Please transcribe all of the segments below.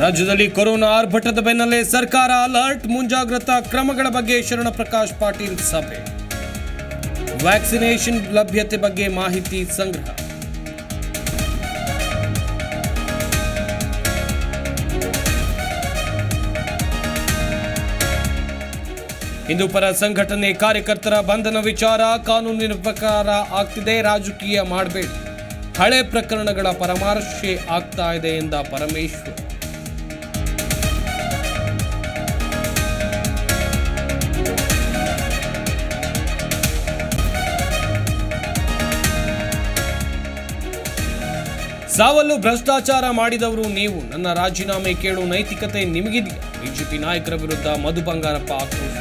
ರಾಜ್ಯದಲ್ಲಿ ಕೊರೋನಾ ಆರ್ಭಟದ ಬೆನ್ನಲ್ಲೇ ಸರ್ಕಾರ ಅಲರ್ಟ್ ಮುಂಜಾಗ್ರತಾ ಕ್ರಮಗಳ ಬಗ್ಗೆ ಶರಣ ಪ್ರಕಾಶ್ ಪಾಟೀಲ್ ಸಭೆ ವ್ಯಾಕ್ಸಿನೇಷನ್ ಲಭ್ಯತೆ ಬಗ್ಗೆ ಮಾಹಿತಿ ಸಂಗ್ರಹ ಹಿಂದೂಪರ ಸಂಘಟನೆ ಕಾರ್ಯಕರ್ತರ ಬಂಧನ ವಿಚಾರ ಕಾನೂನಿನ ಪ್ರಕಾರ ಆಗ್ತಿದೆ ರಾಜಕೀಯ ಮಾಡಬೇಡಿ ಹಳೆ ಪ್ರಕರಣಗಳ ಪರಾಮರ್ಶೆ ಆಗ್ತಾ ಇದೆ ಎಂದ ಪರಮೇಶ್ವರ್ ಸಾವಲ್ಲು ಭ್ರಷ್ಟಾಚಾರ ಮಾಡಿದವರು ನೀವು ನನ್ನ ರಾಜೀನಾಮೆ ಕೇಳು ನೈತಿಕತೆ ನಿಮಗಿದೆಯಾ ಬಿಜೆಪಿ ನಾಯಕರ ವಿರುದ್ಧ ಮಧು ಬಂಗಾರಪ್ಪ ಆಕ್ರೋಶ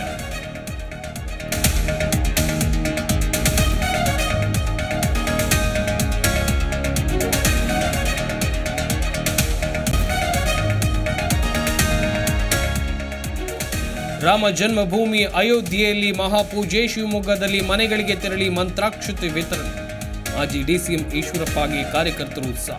ರಾಮ ಜನ್ಮಭೂಮಿ ಅಯೋಧ್ಯೆಯಲ್ಲಿ ಮಹಾಪೂಜೆ ಶಿವಮೊಗ್ಗದಲ್ಲಿ ಮನೆಗಳಿಗೆ ತೆರಳಿ ಮಂತ್ರಾಕ್ಷತೆ ವಿತರಣೆ ಮಾಜಿ ಡಿಸಿಎಂ ಈಶ್ವರಪ್ಪಗೆ ಕಾರ್ಯಕರ್ತರು ಉತ್ಸಾಹ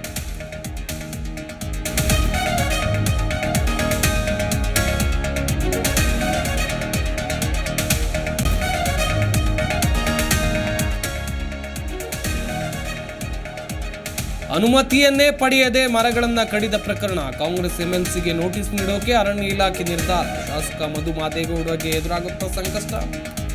ಅನುಮತಿಯನ್ನೇ ಪಡೆಯದೆ ಮರಗಳನ್ನ ಕಡಿದ ಪ್ರಕರಣ ಕಾಂಗ್ರೆಸ್ ಎಂಎಲ್ಸಿಗೆ ನೋಟಿಸ್ ನೀಡೋಕೆ ಅರಣ್ಯ ಇಲಾಖೆ ನಿರ್ಧಾರ ಶಾಸಕ ಮಧು ಮಾದೇಗೌಡಗೆ ಎದುರಾಗುತ್ತಾ ಸಂಕಷ್ಟ